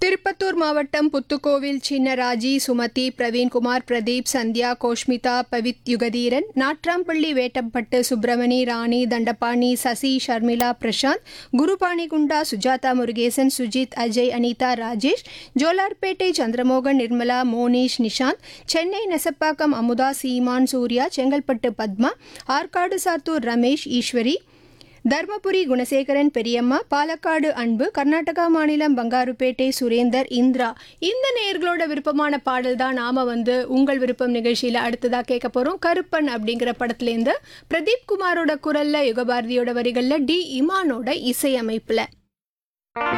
திருப்பத்தூர் மாவட்டம் புத்துக்கோவில் சின்னராஜி சுமதி பிரவீன்குமார் பிரதீப் சந்தியா கோஷ்மிதா பவித் யுகதீரன் நாட்ராம்பள்ளி வேட்டப்பட்டு சுப்பிரமணி ராணி தண்டபாணி சசி ஷர்மிளா பிரசாந்த் குருபாணிகுண்டா சுஜாதா முருகேசன் சுஜித் அஜய் அனிதா ராஜேஷ் ஜோலார்பேட்டை சந்திரமோகன் நிர்மலா மோனிஷ் நிஷாந்த் சென்னை நெசப்பாக்கம் அமுதா சீமான் சூர்யா செங்கல்பட்டு பத்மா ஆற்காடு சாத்தூர் ரமேஷ் ஈஸ்வரி தர்மபுரி குணசேகரன் பெரியம்மா பாலக்காடு அன்பு கர்நாடகா மாநிலம் பங்காருப்பேட்டை சுரேந்தர் இந்திரா இந்த நேயர்களோட விருப்பமான பாடல் தான் நாம வந்து உங்கள் விருப்பம் நிகழ்ச்சியில அடுத்ததா கேட்க போறோம் கருப்பன் அப்படிங்கிற படத்துல இருந்து பிரதீப் குமாரோட குரல்ல யுகபாரதியோட வரிகள்ல டி இமானோட இசையமைப்புல